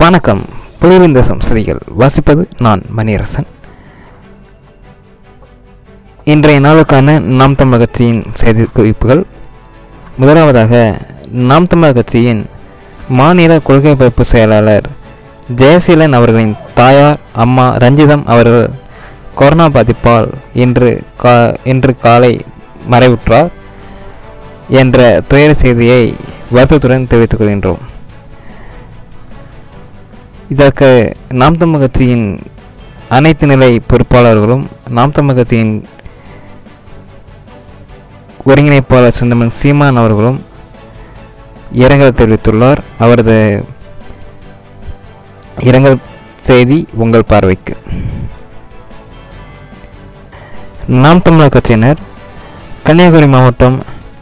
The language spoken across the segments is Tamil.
வணக்கம் புலிவிந்த சம்சதிகள் வாசிப்பது நான் மணியரசன் இன்றைய நாளுக்கான நாம் தமிழ் கட்சியின் செய்தி குறிப்புகள் முதலாவதாக நாம் தமிழ் கட்சியின் மாநில கொள்கை பரப்பு செயலாளர் ஜெயசீலன் அவர்களின் தாயார் அம்மா ரஞ்சிதம் அவர்கள் கொரோனா பாதிப்பால் இன்று கா இன்று காலை மறைவுற்றார் என்ற துயர செய்தியை வருத்தத்துடன் தெரிவித்துக் கொள்கின்றோம் இதற்கு நாம் தமிழ் கட்சியின் அனைத்து நிலை பொறுப்பாளர்களும் நாம் தமிழ் கட்சியின் ஒருங்கிணைப்பாளர் செந்தமன் சீமான் அவர்களும் இரங்கல் தெரிவித்துள்ளார் அவரது இரங்கல் செய்தி உங்கள் பார்வைக்கு நாம் தமிழர் கட்சியினர் கன்னியாகுமரி மாவட்டம்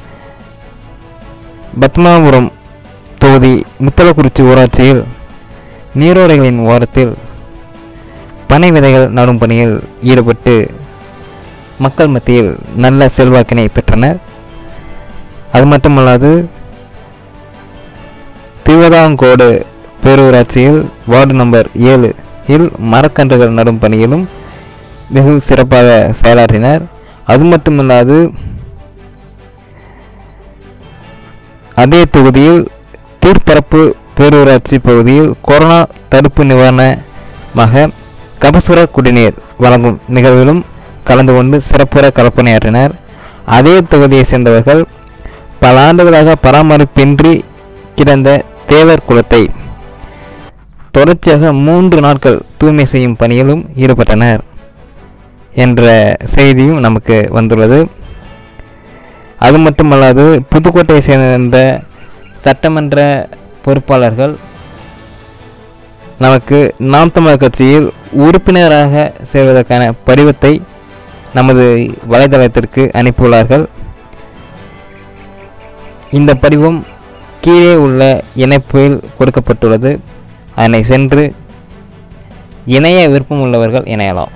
பத்மாபுரம் தொகுதி முத்தலக்குறிச்சி ஊராட்சியில் நீரோடைகளின் ஓரத்தில் பனை விதைகள் நடும் பணியில் ஈடுபட்டு மக்கள் மத்தியில் நல்ல செல்வாக்கினை பெற்றனர் அது மட்டுமல்லாது திருவதாங்கோடு பேரூராட்சியில் வார்டு நம்பர் ஏழு இல் மரக்கன்றுகள் நடும் பணியிலும் வெகு சிறப்பாக செயலாற்றினர் அது மட்டுமல்லாது அதே தொகுதியில் தீர்ப்பரப்பு பேரூராட்சி பகுதியில் கொரோனா தடுப்பு நிவாரணமாக கபசுர குடிநீர் வழங்கும் நிகழ்விலும் கலந்து கொண்டு சிறப்புற கலப்பணியாற்றினர் அதே தொகுதியை சேர்ந்தவர்கள் பல ஆண்டுகளாக பராமரிப்பின்றி கிடந்த தேவர் குலத்தை தொடர்ச்சியாக மூன்று நாட்கள் தூய்மை செய்யும் பணியிலும் ஈடுபட்டனர் என்ற செய்தியும் நமக்கு வந்துள்ளது அது மட்டுமல்லாது புதுக்கோட்டையை சேர்ந்த சட்டமன்ற பொறுப்பாளர்கள் நமக்கு நாம் தமிழர் கட்சியில் உறுப்பினராக சேர்வதற்கான படிவத்தை நமது வலைதளத்திற்கு அனுப்பியுள்ளார்கள் இந்த படிவம் கீழே உள்ள இணைப்பில் கொடுக்கப்பட்டுள்ளது அதனை சென்று இணைய விருப்பம் உள்ளவர்கள் இணையலாம்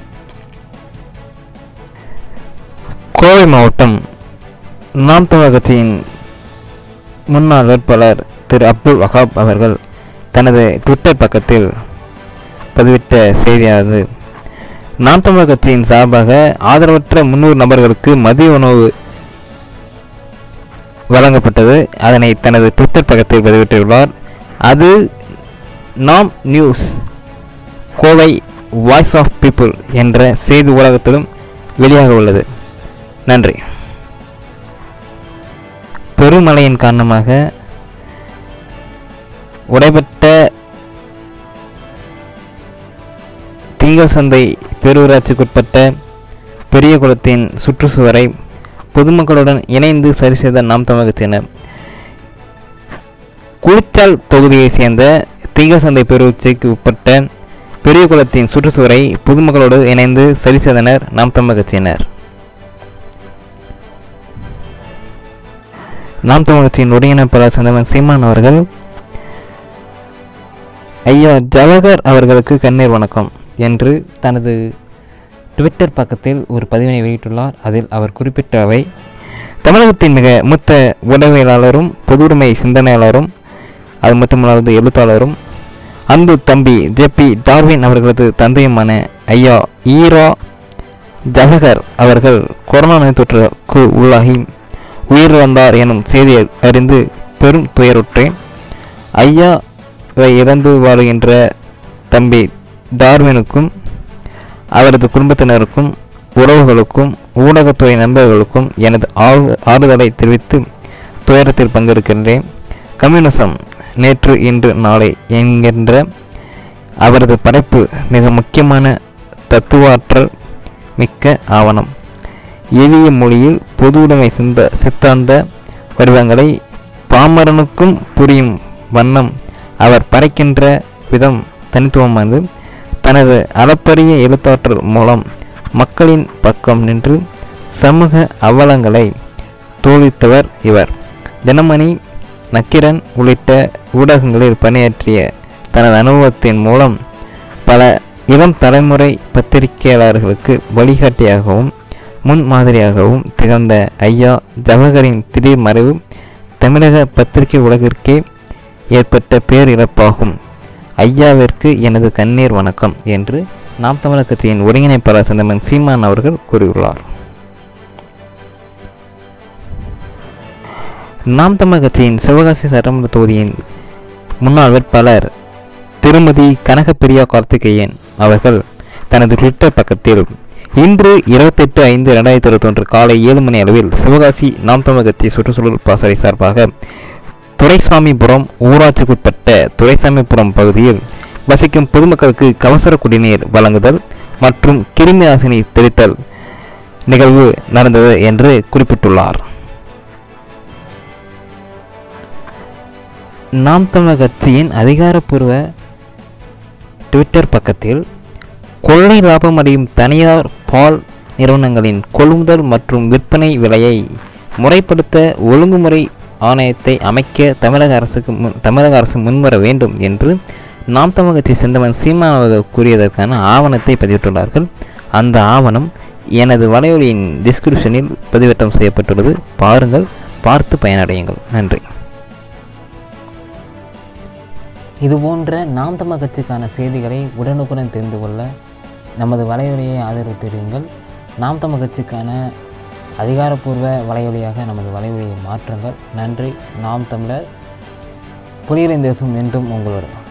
கோவை மாவட்டம் நாம் தமிழர் கட்சியின் முன்னாள் வேட்பாளர் திரு அப்துல் வஹாப் அவர்கள் தனது ட்விட்டர் பக்கத்தில் பதிவிட்ட செய்தியானது நாம் தமிழர் கட்சியின் சார்பாக ஆதரவற்ற முன்னூறு நபர்களுக்கு மதிய உணவு வழங்கப்பட்டது அதனை தனது ட்விட்டர் பக்கத்தில் பதிவிட்டுள்ளார் அது நாம் news Kovai voice of people என்ற செய்தி ஊடகத்திலும் வெளியாக உள்ளது நன்றி பெருமழையின் காரணமாக உடைபட்ட திங்கள் சந்தை பேரூராட்சிக்குட்பட்ட பெரிய குளத்தின் சுற்றுச்சுவரை பொதுமக்களுடன் இணைந்து சரி செய்த நாம் தமிழகத்தினர் குளிச்சால் தொகுதியைச் சேர்ந்த திங்கள் சந்தை பேரூராட்சிக்கு உட்பட்ட பெரிய குளத்தின் சுற்றுச்சுவரை பொதுமக்களோடு இணைந்து சரி செய்தனர் நாம் தமிழ் கட்சியினர் நாம் தமிழ் கட்சியின் ஒருங்கிணைப்பாளர் சந்தவன் சீமான் அவர்கள் ஐயா ஜவஹர் அவர்களுக்கு கண்ணீர் வணக்கம் என்று தனது ட்விட்டர் பக்கத்தில் ஒரு பதிவினை வெளியிட்டுள்ளார் அதில் அவர் குறிப்பிட்டவை தமிழகத்தின் மிக மூத்த உடவியலாளரும் பொது உரிமை சிந்தனையாளரும் அது மட்டுமல்லாது எழுத்தாளரும் அன்பு தம்பி ஜேபி டார்வின் அவர்களது தந்தையுமான ஐயா ஈரா ஜவஹர் அவர்கள் கொரோனா நோய் தொற்றுக்கு உள்ளாகி உயிரிழந்தார் எனும் செய்தியை அறிந்து பெரும் துயருற்றேன் ஐயா இறந்து வாழுகின்ற தம்பி டார்வினுக்கும் அவரது குடும்பத்தினருக்கும் உறவுகளுக்கும் ஊடகத்துறை நண்பர்களுக்கும் எனது ஆறு- ஆறுதலை தெரிவித்து துயரத்தில் பங்கெடுக்கின்றேன் கம்யூனிசம் நேற்று இன்று நாளை என்கின்ற அவரது படைப்பு மிக முக்கியமான தத்துவாற்றல் மிக்க ஆவணம் எளிய மொழியில் பொது உடைமை சிந்த சித்தாந்த வடிவங்களை பாமரனுக்கும் புரியும் வண்ணம் அவர் படைக்கின்ற விதம் தனித்துவமானது தனது அளப்பரிய எழுத்தாற்றல் மூலம் மக்களின் பக்கம் நின்று சமூக அவலங்களை தோழித்தவர் இவர் தினமணி நக்கிரன் உள்ளிட்ட ஊடகங்களில் பணியாற்றிய தனது அனுபவத்தின் மூலம் பல இளம் தலைமுறை பத்திரிகையாளர்களுக்கு வழிகாட்டியாகவும் முன்மாதிரியாகவும் திகழ்ந்த ஐயா ஜவஹரின் திடீர் மறைவு தமிழக பத்திரிகை உலகிற்கே ஏற்பட்ட பேரிழப்பாகும் ஐயாவிற்கு எனது கண்ணீர் வணக்கம் என்று நாம் தமிழர் கட்சியின் ஒருங்கிணைப்பாளர் செந்தமன் சீமான் அவர்கள் கூறியுள்ளார் நாம் தமிழர் கட்சியின் சிவகாசி சட்டமன்ற தொகுதியின் முன்னாள் வேட்பாளர் திருமதி கனகப்பிரியா கார்த்திகேயன் அவர்கள் தனது ட்விட்டர் பக்கத்தில் இன்று இருபத்தெட்டு ஐந்து ரெண்டாயிரத்தி இருபத்தொன்று காலை ஏழு மணி அளவில் சிவகாசி நாம் தமிழர் கட்சி சுற்றுச்சூழல் பாசறை சார்பாக துரைசாமிபுரம் ஊராட்சிக்குட்பட்ட துரைசாமிபுரம் பகுதியில் வசிக்கும் பொதுமக்களுக்கு கவசர குடிநீர் வழங்குதல் மற்றும் கிருமி நாசினி தெளித்தல் நிகழ்வு நடந்தது என்று குறிப்பிட்டுள்ளார் நாம் தமிழர் கட்சியின் அதிகாரப்பூர்வ ட்விட்டர் பக்கத்தில் கொள்ளை லாபம் அடையும் தனியார் பால் நிறுவனங்களின் கொள்முதல் மற்றும் விற்பனை விலையை முறைப்படுத்த ஒழுங்குமுறை ஆணையத்தை அமைக்க தமிழக அரசுக்கு முன் தமிழக அரசு முன்வர வேண்டும் என்று நாம் தமிழக கட்சி செந்தவன் சீமான் அவர்கள் கூறியதற்கான ஆவணத்தை பதிவிட்டுள்ளார்கள் அந்த ஆவணம் எனது வலையொலியின் டிஸ்கிரிப்ஷனில் பதிவேற்றம் செய்யப்பட்டுள்ளது பாருங்கள் பார்த்து பயனடையுங்கள் நன்றி இதுபோன்ற நாம் தமிழ் கட்சிக்கான செய்திகளை உடனுக்குடன் தெரிந்து கொள்ள நமது வலையொலியை ஆதரவு தெரியுங்கள் நாம் தமிழ் கட்சிக்கான அதிகாரப்பூர்வ வலையொலியாக நமது வலையொலியை மாற்றுங்கள் நன்றி நாம் தமிழர் புலிகளின் தேசம் என்றும் உங்களுடன்